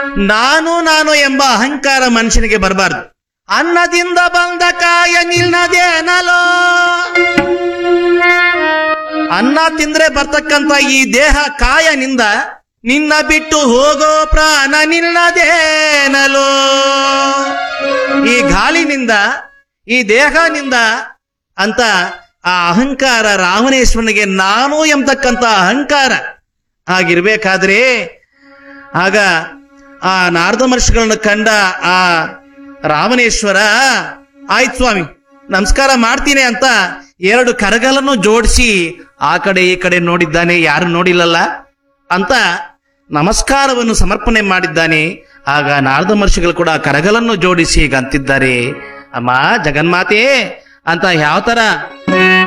ನಾನು ನಾನು ಎಂಬ ಅಹಂಕಾರ ಮನುಷ್ಯನಿಗೆ ಬರಬಾರ್ದು ಅನ್ನದಿಂದ ಬಂದ ಕಾಯ ನಿಲ್ನದೇನಲೋ ಅನ್ನ ತಿಂದ್ರೆ ಬರ್ತಕ್ಕಂತ ಈ ದೇಹ ಕಾಯನಿಂದ ನಿನ್ನ ಬಿಟ್ಟು ಹೋಗೋ ಪ್ರಾಣ ನಿನ್ನದೇನಲೋ ಈ ಗಾಳಿನಿಂದ ಈ ದೇಹನಿಂದ ಅಂತ ಆ ಅಹಂಕಾರ ರಾಮನೇಶ್ವರನಿಗೆ ನಾನು ಎಂಬತಕ್ಕಂತ ಅಹಂಕಾರ ಹಾಗಿರ್ಬೇಕಾದ್ರೆ ಆಗ ಆ ನಾರದ ಮಹರ್ಷಿಗಳನ್ನು ಕಂಡ ಆ ರಾಮನೇಶ್ವರ ಆಯ್ತು ಸ್ವಾಮಿ ನಮಸ್ಕಾರ ಮಾಡ್ತೀನಿ ಅಂತ ಎರಡು ಕರಗಲನ್ನು ಜೋಡಿಸಿ ಆ ಕಡೆ ಈ ಕಡೆ ನೋಡಿದ್ದಾನೆ ಯಾರು ನೋಡಿಲ್ಲಲ್ಲ ಅಂತ ನಮಸ್ಕಾರವನ್ನು ಸಮರ್ಪಣೆ ಮಾಡಿದ್ದಾನೆ ಆಗ ನಾರದ ಮಹರ್ಷಿಗಳು ಕೂಡ ಕರಗಲನ್ನು ಜೋಡಿಸಿ ಈಗ ಅಂತಿದ್ದಾರೆ ಅಮ್ಮ ಜಗನ್ಮಾತೆ ಅಂತ ಯಾವ ತರ